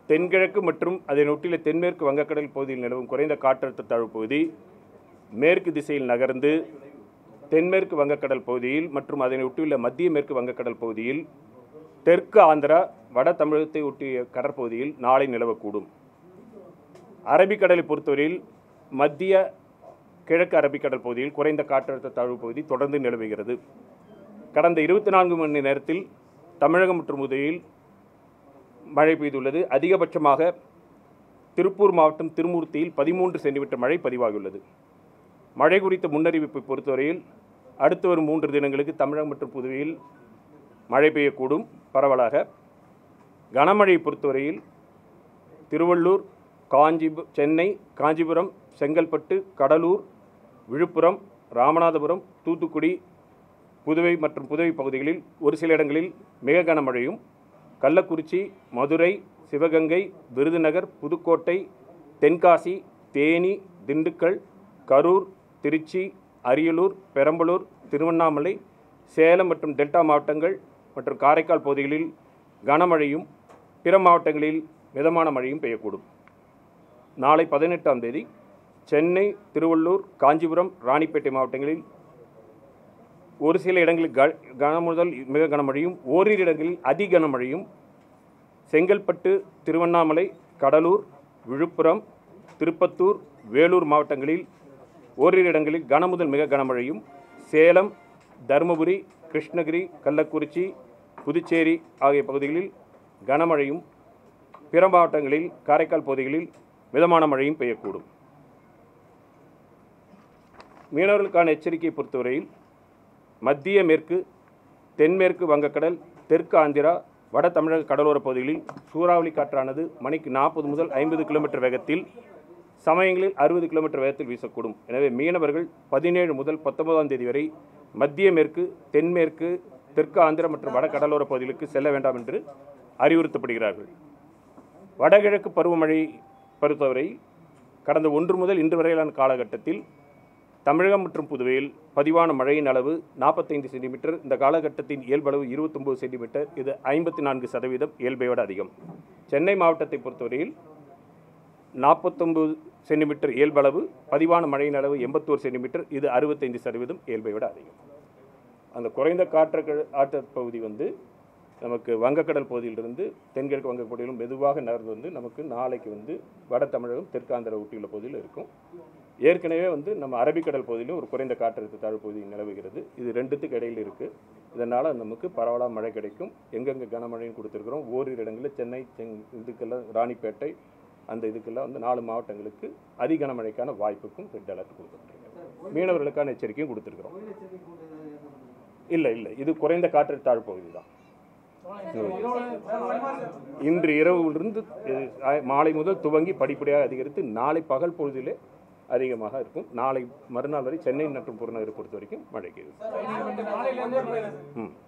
தென்கிழக்கு மற்றும் அதனை ஒட்டியுள்ள தென்மேற்கு வங்கக்கடல் பகுதியில் நிலவும் குறைந்த காற்றழுத்த தாழ்வு பகுதி மேற்கு திசையில் நகர்ந்து தென்மேற்கு வங்கக்கடல் பகுதியில் மற்றும் அதனை ஒட்டியுள்ள மத்திய மேற்கு வங்கக்கடல் பகுதியில் தெற்கு ஆந்திரா வட தமிழகத்தை ஒட்டிய கடற்பகுதியில் நாளை நிலவக்கூடும் அரபிக்கடலை பொறுத்தவரையில் மத்திய கிழக்கு அரபிக்கடல் பகுதியில் குறைந்த காற்றழுத்த தாழ்வு பகுதி தொடர்ந்து நிலவுகிறது கடந்த இருபத்தி நான்கு மணி நேரத்தில் தமிழகம் மற்றும் உதவியில் மழை பெய்துள்ளது அதிகபட்சமாக திருப்பூர் மாவட்டம் திருமூர்த்தியில் பதிமூன்று சென்டிமீட்டர் மழை பதிவாகியுள்ளது மழை குறித்த முன்னறிவிப்பை பொறுத்தவரையில் அடுத்து வரும் மூன்று தினங்களுக்கு தமிழகம் மற்றும் புதுவையில் மழை பெய்யக்கூடும் பரவலாக கனமழையை பொறுத்தவரையில் திருவள்ளூர் காஞ்சி சென்னை காஞ்சிபுரம் செங்கல்பட்டு கடலூர் விழுப்புரம் ராமநாதபுரம் தூத்துக்குடி புதுவை மற்றும் புதுவை பகுதிகளில் ஒரு சில இடங்களில் மிக கனமழையும் கள்ளக்குறிச்சி மதுரை சிவகங்கை விருதுநகர் புதுக்கோட்டை தென்காசி தேனி திண்டுக்கல் கரூர் திருச்சி அரியலூர் பெரம்பலூர் திருவண்ணாமலை சேலம் மற்றும் டெல்டா மாவட்டங்கள் மற்றும் காரைக்கால் பகுதிகளில் கனமழையும் பிற மாவட்டங்களில் மிதமான மழையும் பெய்யக்கூடும் நாளை பதினெட்டாம் தேதி சென்னை திருவள்ளூர் காஞ்சிபுரம் ராணிப்பேட்டை மாவட்டங்களில் ஒரு சில இடங்களில் க கன முதல் மிக கனமழையும் ஓரிரு இடங்களில் அதி கனமழையும் செங்கல்பட்டு திருவண்ணாமலை கடலூர் விழுப்புரம் திருப்பத்தூர் வேலூர் மாவட்டங்களில் ஓரிரு இடங்களில் கன முதல் மிக கனமழையும் சேலம் தருமபுரி கிருஷ்ணகிரி கள்ளக்குறிச்சி புதுச்சேரி ஆகிய பகுதிகளில் கனமழையும் பிற மாவட்டங்களில் காரைக்கால் பகுதிகளில் மிதமான மழையும் பெய்யக்கூடும் மீனவர்களுக்கான எச்சரிக்கையை பொறுத்தவரையில் மத்திய மேற்கு தென்மேற்கு வங்கக்கடல் தெற்கு ஆந்திரா வட தமிழக கடலோரப் பகுதிகளில் சூறாவளி காற்றானது மணிக்கு நாற்பது முதல் ஐம்பது கிலோமீட்டர் வேகத்தில் சமயங்களில் அறுபது கிலோமீட்டர் வேகத்தில் வீசக்கூடும் எனவே மீனவர்கள் பதினேழு முதல் பத்தொன்பதாம் தேதி வரை மத்திய மேற்கு தென்மேற்கு தெற்கு ஆந்திரா மற்றும் வட கடலோரப் பகுதிகளுக்கு செல்ல வேண்டாம் என்று அறிவுறுத்தப்படுகிறார்கள் வடகிழக்கு பருவமழை பொறுத்தவரை கடந்த ஒன்று முதல் இன்று வரையிலான காலகட்டத்தில் தமிழகம் மற்றும் புதுவையில் பதிவான மழையின் அளவு நாற்பத்தைந்து சென்டிமீட்டர் இந்த காலகட்டத்தின் இயல்பளவு இருபத்தொம்பது சென்டிமீட்டர் இது ஐம்பத்தி நான்கு சதவீதம் இயல்பை விட அதிகம் சென்னை மாவட்டத்தை பொறுத்தவரையில் நாற்பத்தொம்பது சென்டிமீட்டர் இயல்பளவு பதிவான மழையின் அளவு எண்பத்தோரு சென்டிமீட்டர் இது அறுபத்தைந்து சதவீதம் இயல்பை விட அதிகம் அந்த குறைந்த காற்று ஆற்ற பகுதி வந்து நமக்கு வங்கக்கடல் பகுதியிலிருந்து தென்கிழக்கு வங்க பகுதியிலும் மெதுவாக நகர்ந்து வந்து நமக்கு நாளைக்கு வந்து வட தமிழகம் தெற்காந்திர ஒட்டியுள்ள பகுதியில் இருக்கும் ஏற்கனவே வந்து நம்ம அரபிக்கடல் பகுதியிலும் ஒரு குறைந்த காற்றழுத்த தாழ்வு பகுதி நிலவுகிறது இது ரெண்டுத்துக்கு இடையில் இருக்குது இதனால் நமக்கு பரவலாக மழை கிடைக்கும் எங்கெங்கே கனமழையும் கொடுத்துருக்குறோம் ஓரிரு இடங்களில் சென்னை செங் இதுக்கெல்லாம் ராணிப்பேட்டை அந்த இதுக்கெல்லாம் வந்து நாலு மாவட்டங்களுக்கு அதி கனமழைக்கான வாய்ப்புக்கும் ரெட் அலர்ட் கொடுத்துருக்கோம் மீனவர்களுக்கான எச்சரிக்கையும் கொடுத்துருக்குறோம் இல்லை இல்லை இது குறைந்த காற்றழுத்த தாழ்வு பகுதி தான் இன்று இரவிலிருந்து அஹ், மாலை முதல் துவங்கி படிப்படியாக அதிகரித்து நாளை பகல் பொழுதிலே அதிகமாக இருக்கும் நாளை மறுநாள் வரை சென்னை மற்றும் புறநகரை பொறுத்த வரைக்கும் மழைக்கு இருக்கும் ம்